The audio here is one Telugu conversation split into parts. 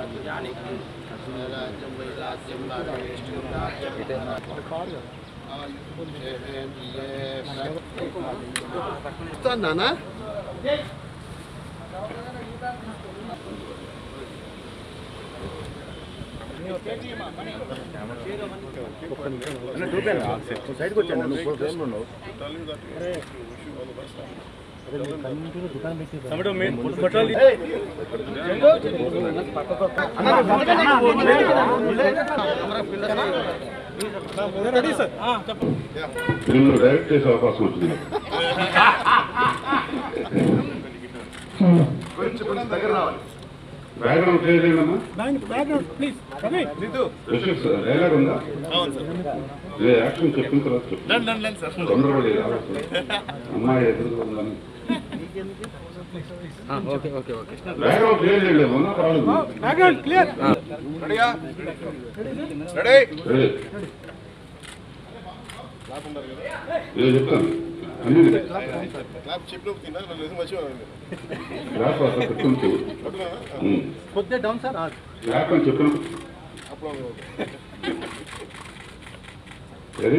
రాజ్యం వైరాజ్యం నానా ఫిల్మ్ డైరెక్ట్ చేసే అవకాశం వచ్చింది బ్యాక్గ్రౌండ్ క్లియర్ చేయండమ్మా యశ్వంత్ సార్, డైలాగ్ ఉందా ఏ యాక్షన్ చెప్పిన తర్వాత చెప్పు తొందరపడి రావద్దు. అమ్మాయి ఎదురుగా ఉందని బ్యాక్గ్రౌండ్ క్లియర్ చేయండి మొన్న పర్వాలేదు రెడీ. ఏ చెప్తాను అన్ని క్లాప్ అసలు పెట్టుకుంటూ కొద్దిగా డౌన్ సార్ క్లాప్ అని చెప్పిన రెడీ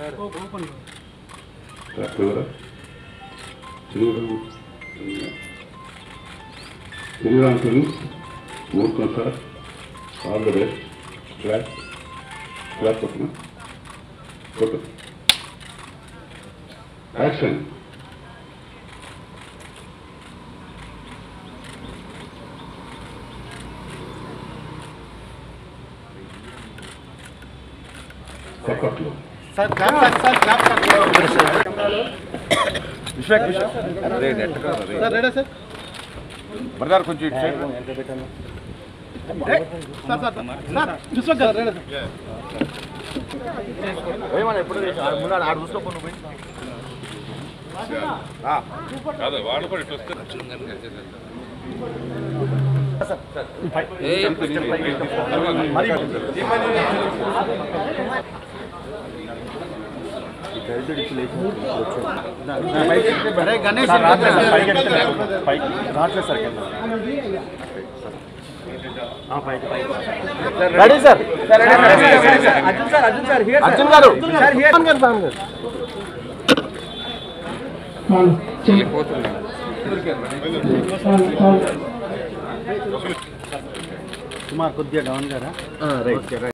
క్లాప్ ఎవరా శ్రీరామ్ శ్రీరామ్ ఫిల్మ్స్ మూర్ఖం sir all the best clap clap కొట్టిన కొట్టు యాక్షన్ కొట్టట్లు sir clap sir sir clap sir sir ready sir brother కొంచెం ఇటు side sir sir sir Vishwak garu ready sir ఏమన్నా ఎప్పుడు ముందు ఆడు చూసుకో నువ్వు పోయి. రా. అరే Ganesh ready sir Arjun sir Arjun sir here Arjun garu sir here గారు సార్ గారు కుమార్ కొద్దిగా డౌన్ గారా రైట్